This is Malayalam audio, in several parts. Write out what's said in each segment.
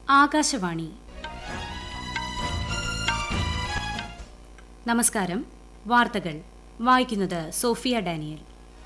ആകാശവാണി നമസ്കാരം വാർത്തകൾ വായിക്കുന്നത് സോഫിയ ഡാനിയൽ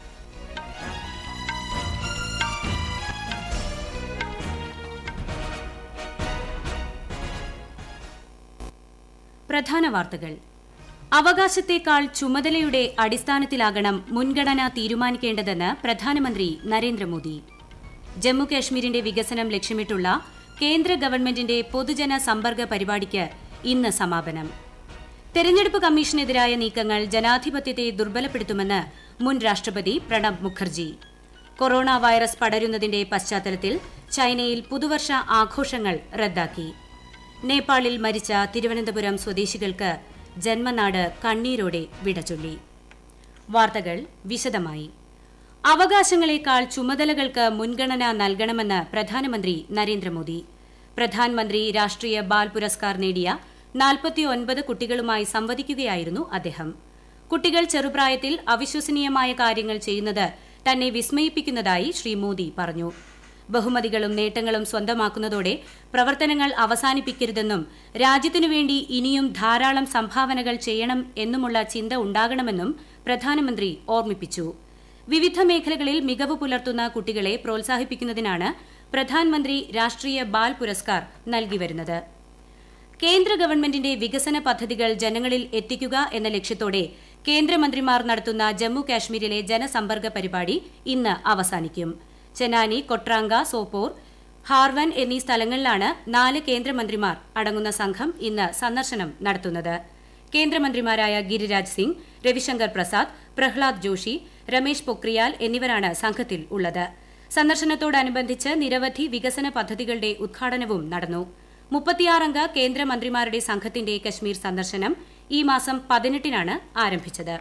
പ്രധാന വാർത്തകൾ അവകാശത്തേക്കാൾ ചുമതലയുടെ അടിസ്ഥാനത്തിലാകണം മുൻഗണന തീരുമാനിക്കേണ്ടതെന്ന് പ്രധാനമന്ത്രി നരേന്ദ്രമോദി ജമ്മുകാശ്മീരിന്റെ വികസനം ലക്ഷ്യമിട്ടുള്ള കേന്ദ്ര ഗവൺമെന്റിന്റെ പൊതുജന സമ്പർക്ക പരിപാടിക്ക് ഇന്ന് സമാപനം തെരഞ്ഞെടുപ്പ് കമ്മീഷനെതിരായ നീക്കങ്ങൾ ജനാധിപത്യത്തെ ദുർബലപ്പെടുത്തുമെന്ന് മുൻ രാഷ്ട്രപതി പ്രണബ് മുഖർജി കൊറോണ വൈറസ് പടരുന്നതിന്റെ പശ്ചാത്തലത്തിൽ ചൈനയിൽ പുതുവർഷ ആഘോഷങ്ങൾ റദ്ദാക്കി നേപ്പാളിൽ മരിച്ച തിരുവനന്തപുരം സ്വദേശികൾക്ക് ജന്മനാട് കണ്ണീരോടെ വിടചൊല്ലി വാർത്തകൾ വിശദമായി അവകാശങ്ങളെക്കാൾ ചുമതലകൾക്ക് മുൻഗണന നൽകണമെന്ന് പ്രധാനമന്ത്രി നരേന്ദ്രമോദി പ്രധാനമന്ത്രി രാഷ്ട്രീയ ബാൽ പുരസ്കാർ നേടിയ നാൽപ്പത്തിയൊൻപത് കുട്ടികളുമായി സംവദിക്കുകയായിരുന്നു അദ്ദേഹം കുട്ടികൾ ചെറുപ്രായത്തിൽ അവിശ്വസനീയമായ കാര്യങ്ങൾ ചെയ്യുന്നത് തന്നെ വിസ്മയിപ്പിക്കുന്നതായി ശ്രീ മോദി പറഞ്ഞു ബഹുമതികളും നേട്ടങ്ങളും സ്വന്തമാക്കുന്നതോടെ പ്രവർത്തനങ്ങൾ അവസാനിപ്പിക്കരുതെന്നും രാജ്യത്തിനുവേണ്ടി ഇനിയും ധാരാളം സംഭാവനകൾ ചെയ്യണം എന്നുമുള്ള ചിന്ത ഉണ്ടാകണമെന്നും പ്രധാനമന്ത്രി ഓർമ്മിപ്പിച്ചു വിവിധ മേഖലകളിൽ മികവ് പുലർത്തുന്ന കുട്ടികളെ പ്രോത്സാഹിപ്പിക്കുന്നതിനാണ് പ്രധാനമന്ത്രി രാഷ്ട്രീയ ബാൽ പുരസ്കാർ നൽകിവരുന്നത് കേന്ദ്ര ഗവൺമെന്റിന്റെ വികസന പദ്ധതികൾ ജനങ്ങളിൽ എത്തിക്കുക എന്ന ലക്ഷ്യത്തോടെ കേന്ദ്രമന്ത്രിമാർ നടത്തുന്ന ജമ്മു കാശ്മീരിലെ ജനസമ്പർക്ക പരിപാടി ഇന്ന് അവസാനിക്കും ചെനാനി കൊട്രാങ്ക സോപ്പോർ ഹാർവൻ എന്നീ സ്ഥലങ്ങളിലാണ് നാല് കേന്ദ്രമന്ത്രിമാർ അടങ്ങുന്ന സംഘം ഇന്ന് സന്ദർശനം നടത്തുന്നത് കേന്ദ്രമന്ത്രിമാരായ ഗിരിരാജ് സിംഗ് രവിശങ്കർ പ്രസാദ് പ്രഹ്ലാദ് ജോഷി രമേശ് പൊക്രിയാൽ എന്നിവരാണ് സംഘത്തിൽ ഉള്ളത് സന്ദർശനത്തോടനുബന്ധിച്ച് നിരവധി വികസന പദ്ധതികളുടെ ഉദ്ഘാടനവും നടന്നു മുപ്പത്തിയാറംഗ കേന്ദ്രമന്ത്രിമാരുടെ സംഘത്തിന്റെ കശ്മീർ സന്ദർശനം ഈ മാസം പതിനെട്ടിനാണ് ആരംഭിച്ചത്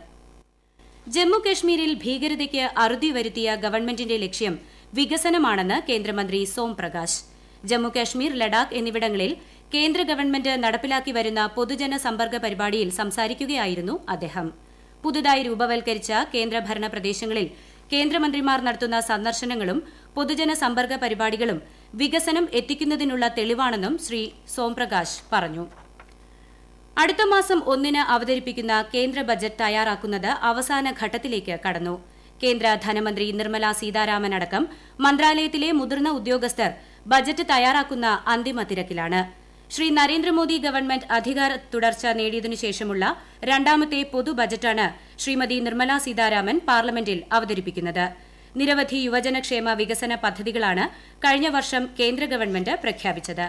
ജമ്മു കശ്മീരിൽ ഭീകരതയ്ക്ക് അറുതി വരുത്തിയ ഗവൺമെന്റിന്റെ ലക്ഷ്യം വികസനമാണെന്ന് കേന്ദ്രമന്ത്രി സോം പ്രകാശ് ജമ്മു കശ്മീർ ലഡാക്ക് എന്നിവിടങ്ങളിൽ കേന്ദ്ര ഗവൺമെന്റ് നടപ്പിലാക്കി വരുന്ന പൊതുജന സമ്പർക്ക പരിപാടിയിൽ സംസാരിക്കുകയായിരുന്നു അദ്ദേഹം പുതുതായി രൂപവൽക്കരിച്ച കേന്ദ്രഭരണ പ്രദേശങ്ങളിൽ കേന്ദ്രമന്ത്രിമാർ നടത്തുന്ന സന്ദർശനങ്ങളും പൊതുജന സമ്പർക്ക പരിപാടികളും വികസനം എത്തിക്കുന്നതിനുള്ള തെളിവാണെന്നും ശ്രീ സോംപ്രകാശ് പറഞ്ഞു അടുത്ത മാസം ഒന്നിന് അവതരിപ്പിക്കുന്ന കേന്ദ്ര ബജറ്റ് തയ്യാറാക്കുന്നത് അവസാന ഘട്ടത്തിലേക്ക് കടന്നു കേന്ദ്ര ധനമന്ത്രി നിർമ്മല സീതാരാമൻ അടക്കം മന്ത്രാലയത്തിലെ മുതിർന്ന ഉദ്യോഗസ്ഥർ ബജറ്റ് തയ്യാറാക്കുന്ന അന്തിമ തിരക്കിലാണ് ശ്രീ നരേന്ദ്രമോദി ഗവൺമെന്റ് അധികാര തുടർച്ച നേടിയതിനു ശേഷമുള്ള രണ്ടാമത്തെ പൊതു ബജറ്റാണ് ശ്രീമതി നിർമ്മല സീതാരാമൻ പാർലമെന്റിൽ അവതരിപ്പിക്കുന്നത് നിരവധി യുവജനക്ഷേമ വികസന പദ്ധതികളാണ് കഴിഞ്ഞ വർഷം കേന്ദ്ര ഗവൺമെന്റ് പ്രഖ്യാപിച്ചത്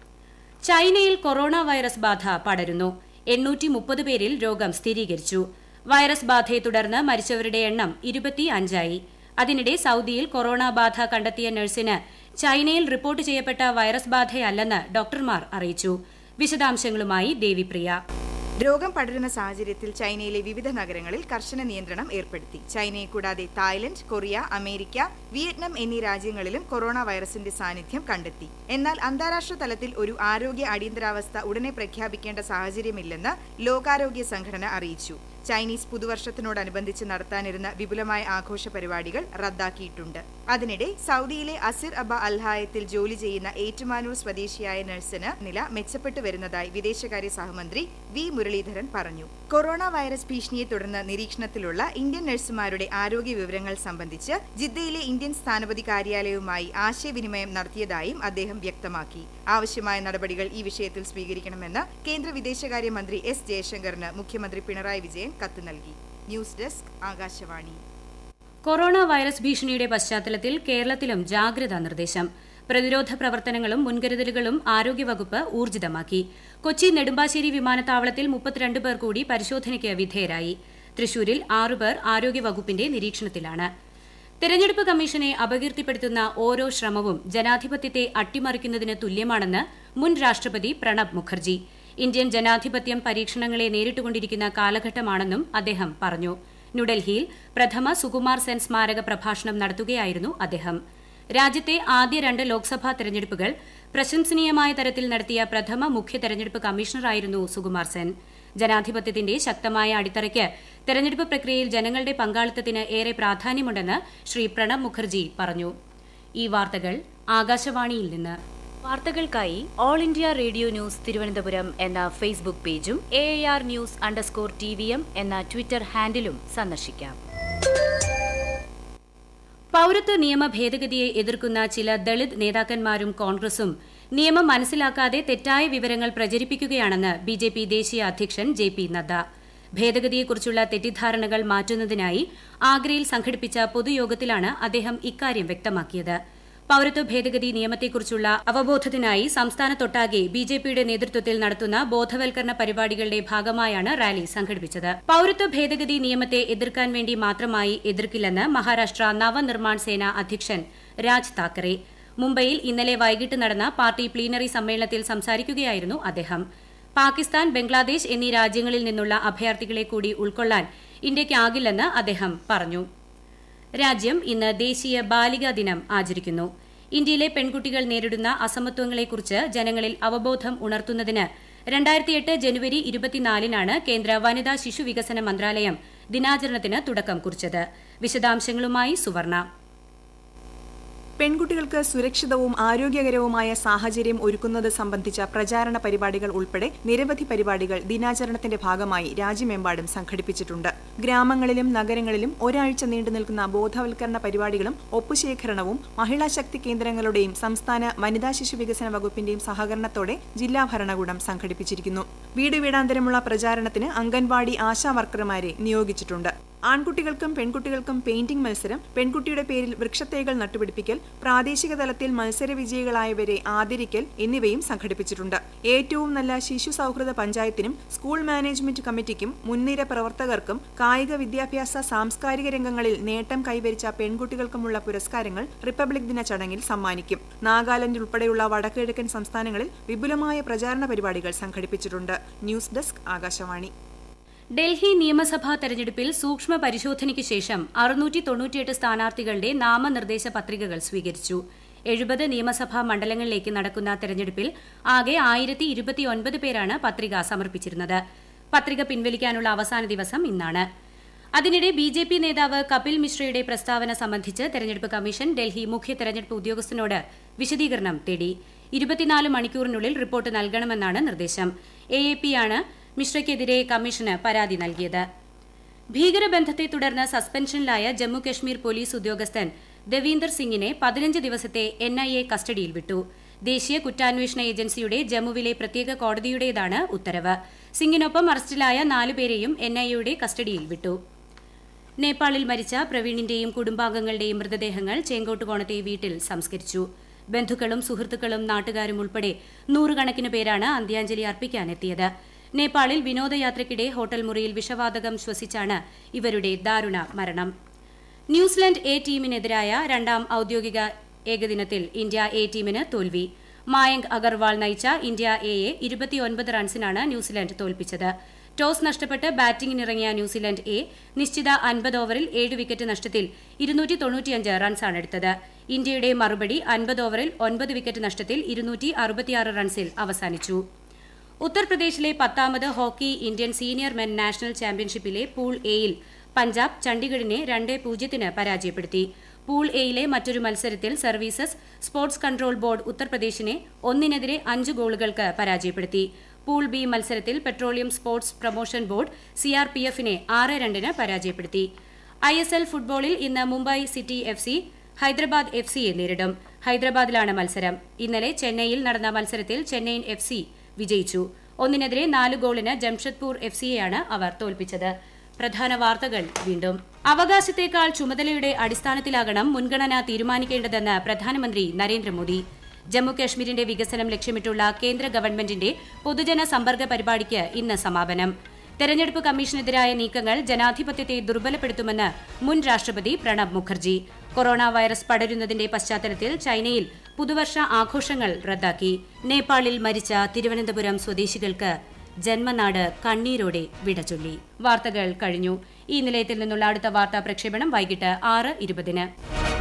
ചൈനയിൽ കൊറോണ വൈറസ് ബാധ പടരുന്നു എണ്ണൂറ്റി മുപ്പത് പേരിൽ രോഗം സ്ഥിരീകരിച്ചു വൈറസ് ബാധയെ തുടർന്ന് മരിച്ചവരുടെ എണ്ണം ഇരുപത്തി അഞ്ചായി അതിനിടെ സൌദിയിൽ കൊറോണ ബാധ കണ്ടെത്തിയ നഴ്സിന് ചൈനയിൽ റിപ്പോർട്ട് ചെയ്യപ്പെട്ട വൈറസ് ബാധയല്ലെന്ന് ഡോക്ടർമാർ അറിയിച്ചു വിശദാംശങ്ങളുമായി ദേവിപ്രിയ രോഗം പടരുന്ന സാഹചര്യത്തിൽ ചൈനയിലെ വിവിധ നഗരങ്ങളിൽ കർശന നിയന്ത്രണം ഏർപ്പെടുത്തി ചൈനയെ കൂടാതെ തായ്ലൻഡ് കൊറിയ അമേരിക്ക വിയറ്റ്നാം എന്നീ രാജ്യങ്ങളിലും കൊറോണ വൈറസിന്റെ സാന്നിധ്യം കണ്ടെത്തി എന്നാൽ അന്താരാഷ്ട്ര തലത്തിൽ ഒരു ആരോഗ്യ അടിയന്തരാവസ്ഥ ഉടനെ പ്രഖ്യാപിക്കേണ്ട സാഹചര്യമില്ലെന്ന് ലോകാരോഗ്യ സംഘടന അറിയിച്ചു ചൈനീസ് പുതുവർഷത്തിനോടനുബന്ധിച്ച് നടത്താനിരുന്ന വിപുലമായ ആഘോഷ പരിപാടികൾ റദ്ദാക്കിയിട്ടുണ്ട് അതിനിടെ സൗദിയിലെ അസിർ അബ അൽഹായത്തിൽ ജോലി ചെയ്യുന്ന ഏറ്റുമാനൂർ സ്വദേശിയായ നഴ്സിന് നില മെച്ചപ്പെട്ടു വരുന്നതായി വിദേശകാര്യ സഹമന്ത്രി വി മുരളീധരൻ പറഞ്ഞു കൊറോണ വൈറസ് ഭീഷണിയെ തുടർന്ന് നിരീക്ഷണത്തിലുള്ള ഇന്ത്യൻ നഴ്സുമാരുടെ ആരോഗ്യ വിവരങ്ങൾ സംബന്ധിച്ച് ജിദ്ദയിലെ ഇന്ത്യൻ സ്ഥാനപതി കാര്യാലയവുമായി ആശയവിനിമയം നടത്തിയതായും അദ്ദേഹം വ്യക്തമാക്കി ആവശ്യമായ നടപടികൾ ഈ വിഷയത്തിൽ സ്വീകരിക്കണമെന്ന് കേന്ദ്ര വിദേശകാര്യ മന്ത്രി എസ് ജയശങ്കറിന് മുഖ്യമന്ത്രി പിണറായി വിജയൻ കത്ത് നൽകി news desk Akashvani corona virus ഭീഷണിയുടെ പശ്ചാത്തലത്തിൽ കേരളത്തിലും ജാഗ്രതാ നിർദ്ദേശം പ്രതിരോധ പ്രവർത്തനങ്ങളും മുൻകരുതലുകളും ആരോഗ്യവകുപ്പ് ഊർജിതമാക്കി കൊച്ചി നെടുമ്പാശ്ശേരി വിമാനത്താവളത്തിൽ മുപ്പത്തിരണ്ട് പേർ കൂടി പരിശോധനയ്ക്ക് വിധേയരായി തൃശൂരിൽ ആറുപേർ ആരോഗ്യവകുപ്പിന്റെ നിരീക്ഷണത്തിലാണ് തെരഞ്ഞെടുപ്പ് കമ്മീഷനെ അപകീർത്തിപ്പെടുത്തുന്ന ഓരോ ശ്രമവും ജനാധിപത്യത്തെ അട്ടിമറിക്കുന്നതിന് തുല്യമാണെന്ന് മുൻ രാഷ്ട്രപതി പ്രണബ് മുഖർജി ഇന്ത്യൻ ജനാധിപത്യം പരീക്ഷണങ്ങളെ നേരിട്ടുകൊണ്ടിരിക്കുന്ന കാലഘട്ടമാണെന്നും അദ്ദേഹം പറഞ്ഞു ന്യൂഡൽഹിയിൽ പ്രഥമ സുകുമാർ സെൻ സ്മാരക പ്രഭാഷണം നടത്തുകയായിരുന്നു അദ്ദേഹം രാജ്യത്തെ ആദ്യ രണ്ട് ലോക്സഭാ തെരഞ്ഞെടുപ്പുകൾ പ്രശംസനീയമായ തരത്തിൽ നടത്തിയ പ്രഥമ മുഖ്യ തെരഞ്ഞെടുപ്പ് കമ്മീഷണറായിരുന്നു സുകുമാർ സെൻ ജനാധിപത്യത്തിന്റെ ശക്തമായ അടിത്തറയ്ക്ക് തെരഞ്ഞെടുപ്പ് പ്രക്രിയയിൽ ജനങ്ങളുടെ പങ്കാളിത്തത്തിന് ഏറെ പ്രാധാന്യമുണ്ടെന്ന് ശ്രീ പ്രണബ് മുഖർജി പറഞ്ഞു ഈ വാർത്തകൾ ആകാശവാണിയിൽ നിന്ന് വാർത്തകൾക്കായി all India radio news Thiruvananthapuram എന്ന ഫേസ്ബുക്ക് പേജും A R news underscore T V M എന്ന ട്വിറ്റർ ഹാൻഡിലും സന്ദർശിക്കാം പൌരത്വ നിയമ ഭേദഗതിയെ എതിർക്കുന്ന ചില ദളിത് നേതാക്കന്മാരും കോൺഗ്രസും നിയമം മനസ്സിലാക്കാതെ തെറ്റായ വിവരങ്ങൾ പ്രചരിപ്പിക്കുകയാണെന്ന് ബി ജെ പി ദേശീയ അധ്യക്ഷൻ ജെ പി നദ്ദ ഭേദഗതിയെക്കുറിച്ചുള്ള തെറ്റിദ്ധാരണകൾ മാറ്റുന്നതിനായി ആഗ്രയിൽ സംഘടിപ്പിച്ച പൊതുയോഗത്തിലാണ് അദ്ദേഹം ഇക്കാര്യം വ്യക്തമാക്കിയത് പൌരത്വ ഭേദഗതി നിയമത്തെക്കുറിച്ചുള്ള അവബോധത്തിനായി സംസ്ഥാനത്തൊട്ടാകെ ബി ജെ പിയുടെ നേതൃത്വത്തിൽ നടത്തുന്ന ബോധവൽക്കരണ പരിപാടികളുടെ ഭാഗമായാണ് റാലി സംഘടിപ്പിച്ചത് പൌരത്വ ഭേദഗതി നിയമത്തെ എതിർക്കാൻ വേണ്ടി മാത്രമായി എതിർക്കില്ലെന്ന് മഹാരാഷ്ട്ര നവനിർമ്മാൺ സേന അധ്യക്ഷൻ രാജ് താക്കറെ മുംബൈയിൽ ഇന്നലെ വൈകിട്ട് നടന്ന പാർട്ടി പ്ലീനറി സമ്മേളനത്തിൽ സംസാരിക്കുകയായിരുന്നു അദ്ദേഹം പാകിസ്ഥാൻ ബംഗ്ലാദേശ് എന്നീ രാജ്യങ്ങളിൽ നിന്നുള്ള അഭയാർത്ഥികളെ കൂടി ഉൾക്കൊള്ളാൻ ഇന്ത്യയ്ക്കാകില്ലെന്ന് അദ്ദേഹം പറഞ്ഞു രാജ്യം ഇന്ന് ദേശീയ ബാലികാ ദിനം ആചരിക്കുന്നു ഇന്ത്യയിലെ പെൺകുട്ടികൾ നേരിടുന്ന അസമത്വങ്ങളെക്കുറിച്ച് ജനങ്ങളിൽ അവബോധം ഉണർത്തുന്നതിന് രണ്ടായിരത്തിയെട്ട് ജനുവരി ഇരുപത്തിനാലിനാണ് കേന്ദ്ര വനിതാ ശിശു വികസന മന്ത്രാലയം ദിനാചരണത്തിന് തുടക്കം കുറിച്ചത് വിശദാംശങ്ങളുമായി സുവർണ പെൺകുട്ടികൾക്ക് സുരക്ഷിതവും ആരോഗ്യകരവുമായ സാഹചര്യം ഒരുക്കുന്നത് സംബന്ധിച്ച പ്രചാരണ പരിപാടികൾ ഉൾപ്പെടെ നിരവധി പരിപാടികൾ ദിനാചരണത്തിന്റെ ഭാഗമായി രാജ്യമെമ്പാടും സംഘടിപ്പിച്ചിട്ടുണ്ട് ഗ്രാമങ്ങളിലും നഗരങ്ങളിലും ഒരാഴ്ച നീണ്ടു നിൽക്കുന്ന ബോധവൽക്കരണ പരിപാടികളും ഒപ്പുശേഖരണവും മഹിളാ ശക്തി കേന്ദ്രങ്ങളുടെയും സംസ്ഥാന വനിതാ ശിശു വികസന വകുപ്പിന്റെയും സഹകരണത്തോടെ ജില്ലാ ഭരണകൂടം സംഘടിപ്പിച്ചിരിക്കുന്നു വീട് വീടാന്തരമുള്ള പ്രചാരണത്തിന് അംഗൻവാടി ആശാ വർക്കർമാരെ നിയോഗിച്ചിട്ടുണ്ട് ആൺകുട്ടികൾക്കും പെൺകുട്ടികൾക്കും പെയിന്റിംഗ് മത്സരം പെൺകുട്ടിയുടെ പേരിൽ വൃക്ഷത്തൈകൾ നട്ടുപിടിപ്പിക്കൽ പ്രാദേശിക തലത്തിൽ മത്സര വിജയികളായവരെ ആദരിക്കൽ എന്നിവയും സംഘടിപ്പിച്ചിട്ടുണ്ട് ഏറ്റവും നല്ല ശിശു സൗഹൃദ പഞ്ചായത്തിനും സ്കൂൾ മാനേജ്മെന്റ് കമ്മിറ്റിക്കും മുൻനിര പ്രവർത്തകർക്കും കായിക വിദ്യാഭ്യാസ സാംസ്കാരിക രംഗങ്ങളിൽ നേട്ടം കൈവരിച്ച പെൺകുട്ടികൾക്കുമുള്ള പുരസ്കാരങ്ങൾ റിപ്പബ്ലിക് ദിന ചടങ്ങിൽ സമ്മാനിക്കും നാഗാലാൻഡ് ഉൾപ്പെടെയുള്ള വടക്കുകിഴക്കൻ സംസ്ഥാനങ്ങളിൽ വിപുലമായ പ്രചാരണ പരിപാടികൾ സംഘടിപ്പിച്ചിട്ടുണ്ട് ന്യൂസ് ഡെസ്ക് ആകാശവാണി ഡൽഹി നിയമസഭാ തെരഞ്ഞെടുപ്പിൽ സൂക്ഷ്മ പരിശോധനയ്ക്ക് ശേഷം അറുന്നൂറ്റി തൊണ്ണൂറ്റിയെട്ട് സ്ഥാനാർത്ഥികളുടെ നാമനിർദ്ദേശ പത്രികകൾ സ്വീകരിച്ചു എഴുപത് നിയമസഭാ മണ്ഡലങ്ങളിലേക്ക് നടക്കുന്ന തെരഞ്ഞെടുപ്പിൽ ആകെ ആയിരത്തി ഇരുപത്തിയൊൻപത് പേരാണ് പത്രിക സമർപ്പിച്ചിരുന്നത് പത്രിക പിൻവലിക്കാനുള്ള അവസാന ദിവസം ഇന്നാണ് അതിനിടെ ബി ജെ പി നേതാവ് കപിൽ മിശ്രയുടെ പ്രസ്താവന സംബന്ധിച്ച് തെരഞ്ഞെടുപ്പ് കമ്മീഷൻ ഡൽഹി മുഖ്യ തെരഞ്ഞെടുപ്പ് ഉദ്യോഗസ്ഥനോട് വിശദീകരണം തേടി ഇരുപത്തിനാല് മണിക്കൂറിനുള്ളിൽ റിപ്പോർട്ട് നൽകണമെന്നാണ് നിർദ്ദേശം എ എ പിയാണ് മിശ്രയ്ക്കെതിരെ കമ്മീഷന് പരാതി നൽകിയത് ഭീകരബന്ധത്തെ തുടർന്ന് സസ്പെൻഷനിലായ ജമ്മു കശ്മീർ പോലീസ് ഉദ്യോഗസ്ഥൻ ദവീന്ദർ സിംഗിനെ പതിനഞ്ച് ദിവസത്തെ എൻ ഐ എ കസ്റ്റഡിയിൽ വിട്ടു ദേശീയ കുറ്റാന്വേഷണ ഏജൻസിയുടെ ജമ്മുവിലെ പ്രത്യേക കോടതിയുടേതാണ് ഉത്തരവ് സിംഗിനൊപ്പം അറസ്റ്റിലായ നാലുപേരെയും എൻ ഐ എയുടെ കസ്റ്റഡിയിൽ വിട്ടു നേപ്പാളിൽ മരിച്ച പ്രവീണിന്റെയും കുടുംബാംഗങ്ങളുടെയും മൃതദേഹങ്ങൾ ചേങ്കോട്ടുകോണത്തെ വീട്ടിൽ സംസ്കരിച്ചു ബന്ധുക്കളും സുഹൃത്തുക്കളും നാട്ടുകാരും ഉൾപ്പെടെ നൂറുകണക്കിന് പേരാണ് അന്ത്യാഞ്ജലി അർപ്പിക്കാനെത്തിയത് നേപ്പാളിൽ വിനോദയാത്രയ്ക്കിടെ ഹോട്ടൽ മുറിയിൽ വിഷവാതകം ശ്വസിച്ചാണ് ഇവരുടെ ദാരുണ മരണം ന്യൂസിലൻഡ് എ ടീമിനെതിരായ രണ്ടാം ഔദ്യോഗിക ഏകദിനത്തിൽ ഇന്ത്യ എ ടീമിന് തോൽവി മായങ്ക് അഗർവാൾ നയിച്ച ഇന്ത്യ എയെ ഇരുപത്തിയൊൻപത് റൺസിനാണ് ന്യൂസിലൻഡ് തോൽപ്പിച്ചത് ടോസ് നഷ്ടപ്പെട്ട് ബാറ്റിംഗിനിറങ്ങിയ ന്യൂസിലൻഡ് എ നിശ്ചിത അൻപത് ഓവറിൽ ഏഴ് വിക്കറ്റ് നഷ്ടത്തിൽ ഇരുന്നൂറ്റി തൊണ്ണൂറ്റിയഞ്ച് റൺസാണ് എടുത്തത് ഇന്ത്യയുടെ മറുപടി അൻപത് ഓവറിൽ ഒൻപത് വിക്കറ്റ് നഷ്ടത്തിൽ ഇരുന്നൂറ്റി അറുപത്തിയാറ് റൺസിൽ അവസാനിച്ചു ഉത്തർപ്രദേശിലെ പത്താമത് hockey Indian senior men national ചാമ്പ്യൻഷിപ്പിലെ പൂൾ എയിൽ പഞ്ചാബ് ചണ്ഡീഗഡിനെ രണ്ട് പൂജ്യത്തിന് പരാജയപ്പെടുത്തി പൂൾ എയിലെ മറ്റൊരു മത്സരത്തിൽ സർവീസസ് സ്പോർട്സ് കൺട്രോൾ ബോർഡ് ഉത്തർപ്രദേശിനെ ഒന്നിനെതിരെ അഞ്ച് ഗോളുകൾക്ക് പരാജയപ്പെടുത്തി പൂൾ ബി മത്സരത്തിൽ പെട്രോളിയം സ്പോർട്സ് പ്രൊമോഷൻ ബോർഡ് സിആർപിഎഫിനെ ആറ് രണ്ടിന് പരാജയപ്പെടുത്തി ഐ എസ് എൽ ഫുട്ബോളിൽ ഇന്ന് Mumbai city F C Hyderabad F സിയെ നേരിടും ഹൈദരാബാദിലാണ് മത്സരം ഇന്നലെ ചെന്നൈയിൽ നടന്ന മത്സരത്തിൽ ചെന്നൈയിൻ എഫ് സി വിജയിച്ചു ഒന്നിനെതിരെ നാല് ഗോളിന് ജംഷഡ്പൂർ എഫ് സിയെയാണ് അവർ തോൽപ്പിച്ചത് പ്രധാന വാർത്തകൾ വീണ്ടും അവകാശത്തേക്കാൾ ചുമതലയുടെ അടിസ്ഥാനത്തിലാകണം മുൻഗണന തീരുമാനിക്കേണ്ടതെന്ന് പ്രധാനമന്ത്രി നരേന്ദ്രമോദി ജമ്മു കാശ്മീരിന്റെ വികസനം ലക്ഷ്യമിട്ടുള്ള കേന്ദ്ര ഗവൺമെന്റിന്റെ പൊതുജന സമ്പർക്ക പരിപാടിക്ക് ഇന്ന് സമാപനം തെരഞ്ഞെടുപ്പ് കമ്മീഷനെതിരായ നീക്കങ്ങൾ ജനാധിപത്യത്തെ ദുർബലപ്പെടുത്തുമെന്ന് മുൻ രാഷ്ട്രപതി പ്രണബ് മുഖർജി കൊറോണ വൈറസ് പടരുന്നതിന്റെ പശ്ചാത്തലത്തിൽ ചൈനയിൽ പുതുവർഷ ആഘോഷങ്ങൾ റദ്ദാക്കി നേപ്പാളിൽ മരിച്ച തിരുവനന്തപുരം സ്വദേശികൾക്ക് ജന്മനാട് കണ്ണീരോടെ വിടചൊല്ലി വാർത്തകൾ കഴിഞ്ഞു ഈ നിലയത്തിൽ നിന്നുള്ള അടുത്ത വാർത്താ പ്രക്ഷേപണം വൈകിട്ട് ആറ് ഇരുപതിന്